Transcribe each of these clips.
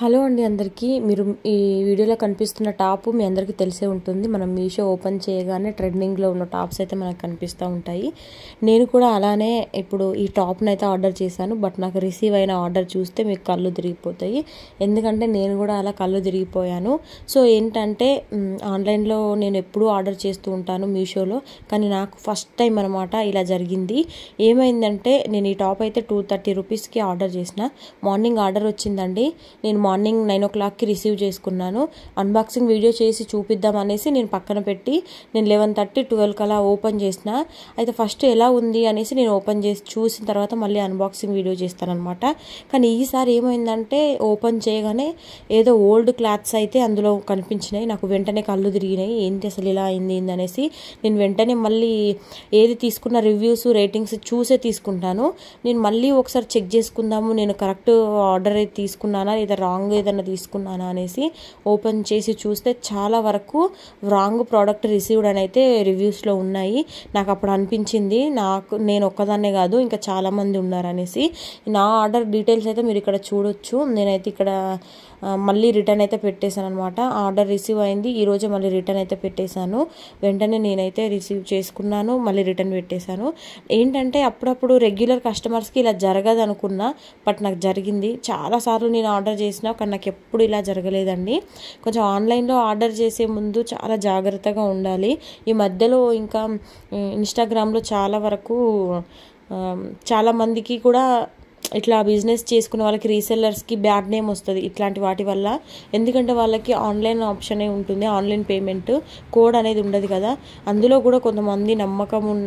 hello అండి అందరికీ మీరు ఈ వీడియోలో కనిపిస్తున్న టాప్ మీ అందరికీ తెలిసే ఉంటుంది మనం మీషో ఓపెన్ చేయగానే ట్రెండింగ్లో ఉన్న టాప్స్ అయితే మనకు కనిపిస్తూ ఉంటాయి నేను కూడా అలానే ఇప్పుడు ఈ టాప్ని అయితే ఆర్డర్ చేశాను బట్ నాకు రిసీవ్ అయిన ఆర్డర్ చూస్తే మీకు కళ్ళు తిరిగిపోతాయి ఎందుకంటే నేను కూడా అలా కళ్ళు తిరిగిపోయాను సో ఏంటంటే మ్, ఆన్లైన్లో నేను ఎప్పుడూ ఆర్డర్ చేస్తూ ఉంటాను మీషోలో కానీ నాకు ఫస్ట్ టైం అనమాట ఇలా జరిగింది ఏమైందంటే నేను ఈ టాప్ అయితే టూ థర్టీ రూపీస్కి ఆర్డర్ చేసిన మార్నింగ్ ఆర్డర్ వచ్చిందండి నేను మార్నింగ్ నైన్ ఓ క్లాక్కి రిసీవ్ చేసుకున్నాను అన్బాక్సింగ్ వీడియో చేసి చూపిద్దాం అనేసి నేను పక్కన పెట్టి నేను లెవెన్ థర్టీ ట్వెల్వ్కి అలా ఓపెన్ చేసిన అయితే ఫస్ట్ ఎలా ఉంది అనేసి నేను ఓపెన్ చేసి చూసిన తర్వాత మళ్ళీ అన్బాక్సింగ్ వీడియో చేస్తానమాట కానీ ఈసారి ఏమైందంటే ఓపెన్ చేయగానే ఏదో ఓల్డ్ క్లాత్స్ అయితే అందులో కనిపించినాయి నాకు వెంటనే కళ్ళు తిరిగినాయి ఏంటి అసలు ఇలా అయింది ఏంది అనేసి నేను వెంటనే మళ్ళీ ఏది తీసుకున్న రివ్యూస్ రేటింగ్స్ చూసే తీసుకుంటాను నేను మళ్ళీ ఒకసారి చెక్ చేసుకుందాము నేను కరెక్ట్ ఆర్డర్ అయితే తీసుకున్నానా లేదా రాంగ్ ఏదైనా తీసుకున్నానా అనేసి ఓపెన్ చేసి చూస్తే చాలా వరకు రాంగ్ ప్రోడక్ట్ రిసీవ్డ్ అని అయితే రివ్యూస్లో ఉన్నాయి నాకు అప్పుడు అనిపించింది నాకు నేను ఒక్కదాన్నే కాదు ఇంకా చాలామంది ఉన్నారు అనేసి నా ఆర్డర్ డీటెయిల్స్ అయితే మీరు ఇక్కడ చూడొచ్చు నేనైతే ఇక్కడ ఆ, మళ్ళీ రిటర్న్ అయితే పెట్టేశాను అనమాట ఆర్డర్ రిసీవ్ అయింది ఈరోజు మళ్ళీ రిటర్న్ అయితే పెట్టేశాను వెంటనే నేనైతే రిసీవ్ చేసుకున్నాను మళ్ళీ రిటర్న్ పెట్టేశాను ఏంటంటే అప్పుడప్పుడు రెగ్యులర్ కస్టమర్స్కి ఇలా జరగదు అనుకున్నా బట్ నాకు జరిగింది చాలాసార్లు నేను ఆర్డర్ చేసినా కానీ నాకు ఎప్పుడు ఇలా జరగలేదండి కొంచెం ఆన్లైన్లో ఆర్డర్ చేసే ముందు చాలా జాగ్రత్తగా ఉండాలి ఈ మధ్యలో ఇంకా ఇన్స్టాగ్రామ్లో చాలా వరకు ఆ, చాలా మందికి కూడా ఇట్లా బిజినెస్ చేసుకునే వాళ్ళకి రీసెల్లర్స్కి బ్యాడ్ నేమ్ వస్తుంది ఇట్లాంటి వాటి వల్ల ఎందుకంటే వాళ్ళకి ఆన్లైన్ ఆప్షనే ఉంటుంది ఆన్లైన్ పేమెంట్ కోడ్ అనేది ఉండదు కదా అందులో కూడా కొంతమంది నమ్మకం ఉన్-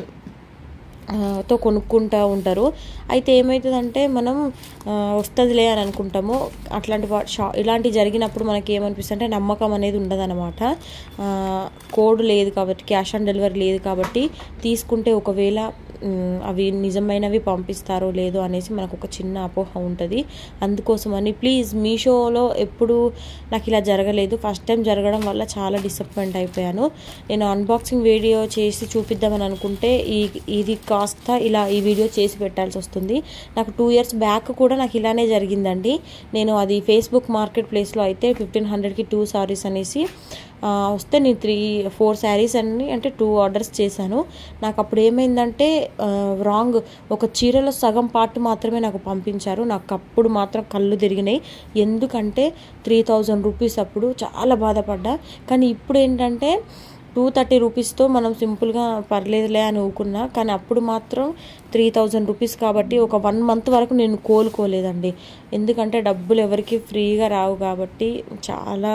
ఆ, తో కొనుక్కుంటూ ఉంటారు అయితే ఏమవుతుందంటే మనం ఆ, వస్తుందిలే అని అనుకుంటాము అట్లాంటి వా- షా ఇలాంటి జరిగినప్పుడు మనకి ఏమనిపిస్తుంది అంటే నమ్మకం అనేది ఉండదన్నమాట ఆ, కోడ్ లేదు కాబట్టి క్యాష్ ఆన్ డెలివరీ లేదు కాబట్టి తీసుకుంటే ఒకవేళ మ్, అవి నిజమైనవి పంపిస్తారో లేదో అనేసి మనకు ఒక చిన్న అపోహ ఉంటుంది అందుకోసమని ప్లీజ్ మీషోలో ఎప్పుడు నాకు ఇలా జరగలేదు ఫస్ట్ టైం జరగడం వల్ల చాలా డిసప్పాయింట్ అయిపోయాను నేను అన్బాక్సింగ్ వీడియో చేసి చూపిద్దామని అనుకుంటే ఈ ఇది కాస్త ఇలా ఈ వీడియో చేసి పెట్టాల్సి వస్తుంది నాకు టూ ఇయర్స్ బ్యాక్ కూడా నాకు ఇలానే జరిగిందండి నేను అది ఫేస్బుక్ మార్కెట్ ప్లేస్లో అయితే ఫిఫ్టీన్ హండ్రెడ్కి టూ సారీస్ అనేసి ఆ, వస్తే నేను త్రీ ఫోర్ శారీస్ అన్ని అంటే టూ ఆర్డర్స్ చేశాను నాకు అప్పుడు ఏమైందంటే రాంగ్ ఒక చీరలో సగం పార్ట్ మాత్రమే నాకు పంపించారు నాకు అప్పుడు మాత్రం కళ్ళు తిరిగినాయి ఎందుకంటే త్రీ థౌజండ్ రూపీస్ అప్పుడు చాలా బాధపడ్డా కానీ ఇప్పుడు ఏంటంటే టూ థర్టీ రూపీస్తో మనం సింపుల్గా పర్లేదులే అని ఊకున్నా కానీ అప్పుడు మాత్రం త్రీ థౌజండ్ రూపీస్ కాబట్టి ఒక వన్ మంత్ వరకు నేను కోలుకోలేదండి ఎందుకంటే డబ్బులు ఎవరికి ఫ్రీగా రావు కాబట్టి చాలా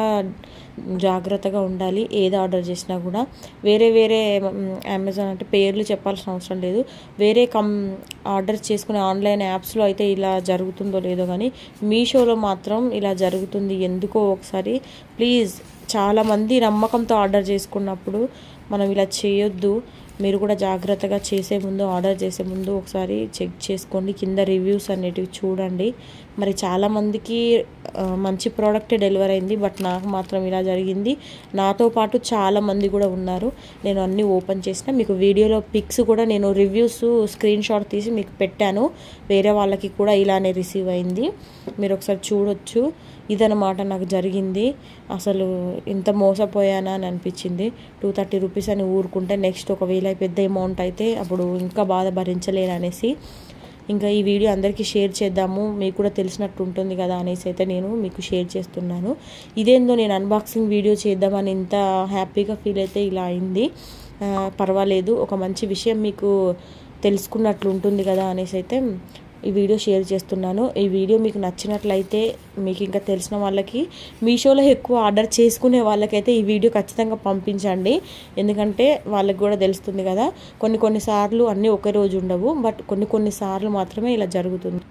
జాగ్రత్తగా ఉండాలి ఏది ఆర్డర్ చేసినా కూడా వేరే వేరే అమెజాన్ అంటే పేర్లు చెప్పాల్సిన అవసరం లేదు వేరే కమ్ ఆర్డర్ చేసుకునే ఆన్లైన్ యాప్స్లో అయితే ఇలా జరుగుతుందో లేదో కానీ మీషోలో మాత్రం ఇలా జరుగుతుంది ఎందుకో ఒకసారి ప్లీజ్ చాలామంది నమ్మకంతో ఆర్డర్ చేసుకున్నప్పుడు మనం ఇలా చేయొద్దు మీరు కూడా జాగ్రత్తగా చేసే ముందు ఆర్డర్ చేసే ముందు ఒకసారి చెక్ చేసుకోండి కింద రివ్యూస్ అనేటివి చూడండి మరి చాలామందికి ఆ, మంచి ప్రోడక్టే డెలివర్ అయింది బట్ నాకు మాత్రం ఇలా జరిగింది నాతో పాటు చాలా మంది కూడా ఉన్నారు నేను అన్నీ ఓపెన్ చేసిన మీకు వీడియోలో పిక్స్ కూడా నేను రివ్యూస్ స్క్రీన్ షాట్ తీసి మీకు పెట్టాను వేరే వాళ్ళకి కూడా ఇలానే రిసీవ్ అయింది మీరు ఒకసారి చూడొచ్చు ఇదనమాట నాకు జరిగింది అసలు ఇంత మోసపోయానా అని అనిపించింది టూ థర్టీ రూపీస్ అని ఊరుకుంటే నెక్స్ట్ ఒకవేళ పెద్ద అమౌంట్ అయితే అప్పుడు ఇంకా బాధ భరించలేను అనేసి ఇంకా ఈ వీడియో అందరికీ షేర్ చేద్దాము మీకు కూడా తెలిసినట్టు ఉంటుంది కదా అనేసి అయితే నేను మీకు షేర్ చేస్తున్నాను ఇదేందో నేను అన్బాక్సింగ్ వీడియో చేద్దామని ఇంత హ్యాపీగా ఫీల్ అయితే ఇలా అయింది ఆ, పర్వాలేదు ఒక మంచి విషయం మీకు తెలుసుకున్నట్లు ఉంటుంది కదా అనేసి అయితే ఈ వీడియో షేర్ చేస్తున్నాను ఈ వీడియో మీకు నచ్చినట్లయితే మీకు ఇంకా తెలిసిన వాళ్ళకి మీషోలో ఎక్కువ ఆర్డర్ చేసుకునే వాళ్ళకైతే ఈ వీడియో ఖచ్చితంగా పంపించండి ఎందుకంటే వాళ్ళకి కూడా తెలుస్తుంది కదా కొన్ని కొన్నిసార్లు అన్నీ ఒకే రోజు ఉండవు బట్ కొన్ని కొన్ని సార్లు మాత్రమే ఇలా జరుగుతుంది